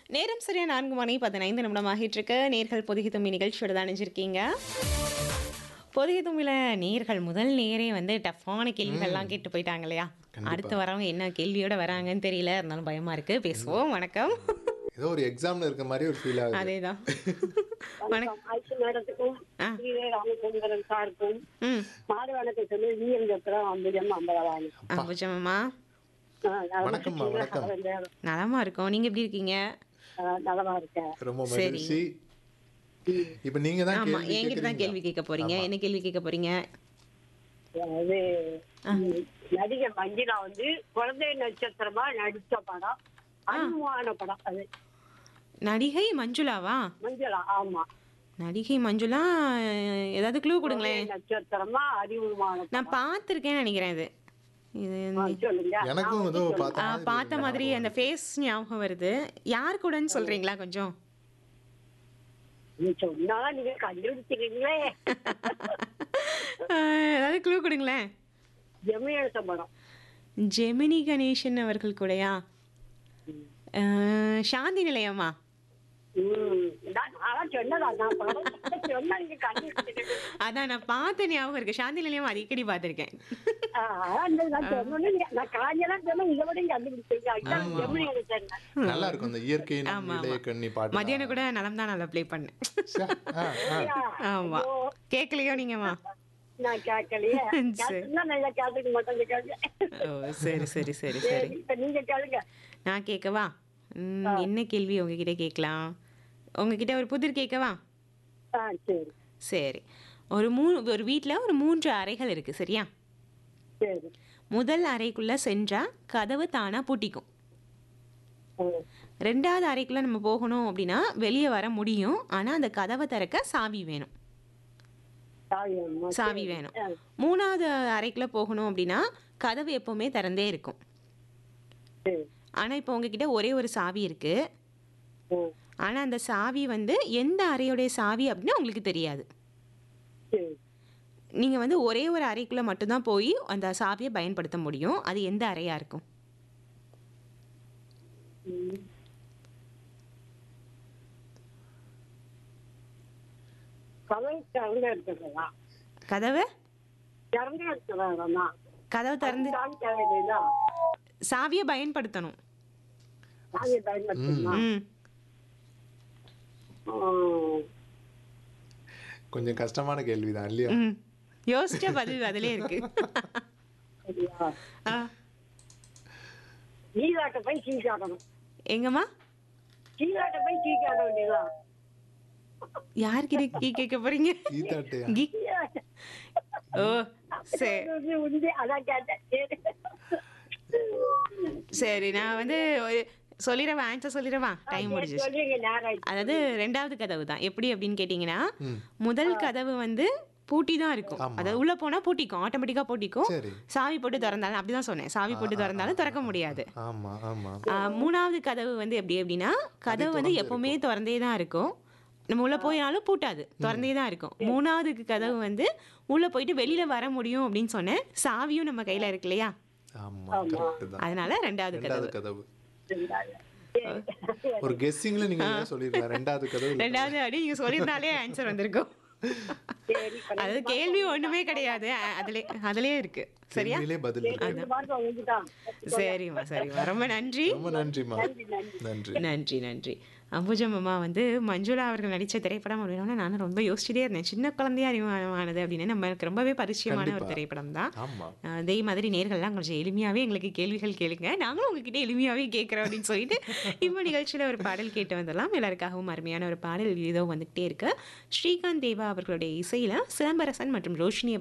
நேரம் சரியா நான்கு மணி பதினைந்து நிமிடம் ஆகிட்டு இருக்கு நேர்கள் பொதிகை தும்பி நிகழ்ச்சியோட தான் அணிஞ்சிருக்கீங்க பொதிகை தும்பில நேர்கள் முதல் நேரே வந்து டஃப்பான கேள்விகள்லாம் கேட்டு போயிட்டாங்க இல்லையா அடுத்து வரவங்க என்ன கேள்வியோட வராங்கன்னு தெரியல இருந்தாலும் பயமா இருக்கு பேசுவோம் வணக்கம் ஏதோ ஒரு எக்ஸாம்ல இருக்க மாதிரி ஒரு ஃபீல் ஆகுது அதேதான் வணக்கம் ஆட்சி மேடத்துக்கும் ஆ. ஸ்ரீரே ராமச்சந்திரன் சாருக்கும் ம் மாதவனத்தை சொல்லி வீரம் சத்திரம் அம்புஜம் அம்பலவாணி அம்புஜம்மா வணக்கம்மா, வணக்கம். நலமா இருக்கோம் நீங்க எப்படி இருக்கீங்க நலமா இருக்கேன் ரொம்ப சரி. மகிழ்ச்சி இப்ப நீங்க தான் ஆமா கேள்வி என்கிட்ட தான் கேள்வி கேட்க போறீங்க என்ன கேள்வி கேட்க போறீங்க அது நடிகை மஞ்சிலா வந்து குழந்தை நட்சத்திரமா நடிச்ச படம் அனுமான படம் அது நடிகை மஞ்சுளாவா மஞ்சளா ஆமா நடிகை மஞ்சுளா அஹ், ஏதாவது க்ளூ கொடுங்களேன் குழந்தை நட்சத்திரமா அறிவுமான நான் பார்த்துருக்கேன்னு நினைக்கிறேன் இது இது படம். சொல்லுங்க எனக்கும் ஏதோ ஆ, பார்த்த மாதிரி பார்த்த மாதிரி அந்த ஃபேஸ் ஞாபகம் வருது யார் கூடன்னு சொல்றீங்களா கொஞ்சம் நீ சொன்னா நீங்க கண்டுபிடிச்சிருக்கீங்களே அஹ், ஏதாவது க்ளூ கொடுங்களேன் ஜெமி எழுத்த படம் ஜெமினி கணேசன் அவர்கள் கூடயா அஹ், சாந்தி நிலையமா ம், நான் நான் சொன்னதா நான் படம் சொன்னா நீங்க கண்டுபிடிச்சிருக்கீங்க அதான் நான் பார்த்த ஞாபகம் இருக்கு சாந்தி நிலையம் அடிக்கடி பார்த்துருக்கேன் ஆ, அந்த நான் சொன்னோன்னே நீங்க- நான் காஞ்செல்லாம் சொன்னா இதை விட நீங்க கண்டுபிடிச்சிருக்கீங்க. அதுதான் ஜெமினி எழுத்தேன். நல்லா இருக்கும் அந்த இயற்கை ஆமா, இளைய கண்ணி பாட்டு மதியானம் கூட நலம் தான் நல்லா ப்ளே பண்ணேன் ச்சே, ஆ, ஆ. ஆமா கேட்கலையோ நீங்கம்மா நான் கேட்கலையே. சரி. கேட்டிருந்தா நான் இதை கேட்டுக்க மாட்டேன் இந்த கேள்வி. ஓ சரி சரி சரி சரி சரி, இப்ப நீங்க கேளுங்க. நான் கேட்கவா ம், என்ன கேள்வி உங்ககிட்ட கேட்கலாம் உங்ககிட்ட ஒரு புதிர் கேட்கவா ஆ, சரி, சரி ஒரு மூணு ஒரு வீட்டில் ஒரு மூன்று அறைகள் இருக்கு சரியா சரி. முதல் அறைக்குள்ள சென்றா கதவு தானா பூட்டிக்கும் ம், ரெண்டாவது அறைக்குள்ள நம்ம போகணும் அப்படின்னா வெளியே வர முடியும் ஆனால் அந்த கதவை திறக்க சாவி வேணும் சாவி வேணுமா? சாவி வேணும் ஆ, மூணாவது அறைக்குள்ள போகணும் அப்படின்னா கதவு எப்பவுமே திறந்தே இருக்கும் சரி. ஆனால் இப்போ உங்ககிட்ட ஒரே ஒரு சாவி இருக்கு ம், ஆனால் அந்த சாவி வந்து எந்த அறையுடைய சாவி அப்படின்னு உங்களுக்கு தெரியாது சரி. நீங்கள் வந்து ஒரே ஒரு அறைக்குள்ளே மட்டும்தான் போய் அந்த சாவியை பயன்படுத்த முடியும் அது எந்த அறையாக இருக்கும் ம். கதவு திறந்து இருக்கிறதா? கதவை திறந்து இருக்கிறதா? கதவு திறந்து சாவி தேவையில்லையா? சாவியை பயன்படுத்தணும் சாவியை பயன்படுத்தணுமா? ம் ம். கொஞ்சம் கஷ்டமான கேள்விதான் இல்லையா ம் யோசிச்ச பதில் அதிலே இருக்கு சரியா? ஆ நீராட்ட போய் டீ காட்டணும் எங்கம்மா நீராட்ட போய் டீ காட்ட வேண்டியதுதான் யார்கிட்ட கீ கேட்க போறீங்க ஈத்தாட்டையா கீ ஓ சரி அது உண்டு அதான் கேட்டேன் சரி. சரி நான் வந்து ஒரு சொல்லிடவா ஆன்சர் சொல்லிடவா டைம் முடிஞ்சிச்சு சொல்லுங்க நேரம் ஆயிடுச்சு. அதாவது ரெண்டாவது கதவு தான் எப்படி அப்படின்னு கேட்டிங்கன்னா ம். முதல் கதவு வந்து பூட்டி தான் இருக்கும் ஆமா. அதாவது உள்ள போனா பூட்டிக்கும் ஆட்டோமேட்டிக்கா பூட்டிக்கும் சரி சாவி போட்டு திறந்தாலும் அப்படிதான் சொன்னேன் சாவி போட்டு திறந்தாலும் திறக்க முடியாது ஆமா ஆமா ஆ, மூணாவது கதவு வந்து எப்படி அப்படின்னா கதவு வந்து எப்பவுமே திறந்தே தான் இருக்கும் நம்ம உள்ள போயினாலும் பூட்டாது திறந்தே தான் இருக்கும் மூணாவது கதவு வந்து உள்ள போயிட்டு வெளியில வர முடியும் அப்படின்னு சொன்னேன் சாவியும் நம்ம கையில இருக்கு இல்லையா ஆமா கரெக்ட் தான் அதனால ரெண்டாவது கதவு ரெண்டாவது கதவு சரி. ஒரு கெஸ்ஸிங்ல நீங்க ஏதாவது சொல்லிருக்கலாம் ரெண்டாவது கதவு இல்ல. ரெண்டாவது அப்படி நீங்க சொல்லியிருந்தாலே ஆன்சர் வந்திருக்கும் சரி, இப்ப அது கேள்வி ஒண்ணுமே கிடையாது அ- அதுல அதுலயே இருக்கு சரியா கேள்வியிலே பதில் இருக்கு ரெண்டு மார்க் உங்களுக்குதான். சரிம்மா சரிம்மா ரொம்ப நன்றி ரொம்ப நன்றிமா நன்றி, நன்றி. நன்றி நன்றி நன்றி அம்புஜம் அம்மா வந்து மஞ்சுளா அவர்கள் நடித்த திரைப்படம் அப்படின்னா நானும் ரொம்ப யோசிச்சுட்டே இருந்தேன் சின்ன குழந்தையா அறிமுகமானது அப்படின்னு நம்மளுக்கு ரொம்பவே பரிச்சயமான ஒரு கண்டிப்பா. திரைப்படம் தான் ஆமா அதே மாதிரி நேர்கள்லாம் கொஞ்சம் எளிமையாகவே எங்களுக்கு கேள்விகள் கேளுங்க நாங்களும் உங்ககிட்ட எளிமையாகவே கேட்குறோம் அப்படின்னு சொல்லிட்டு இப்போ நிகழ்ச்சியில் ஒரு பாடல் கேட்டு வந்துடலாம் எல்லாருக்காகவும் அருமையான ஒரு பாடல் இதோ வந்துகிட்டே இருக்கு ஸ்ரீகாந்த் தேவா அவர்களுடைய இசையில் சிலம்பரசன் மற்றும் ரோஷினி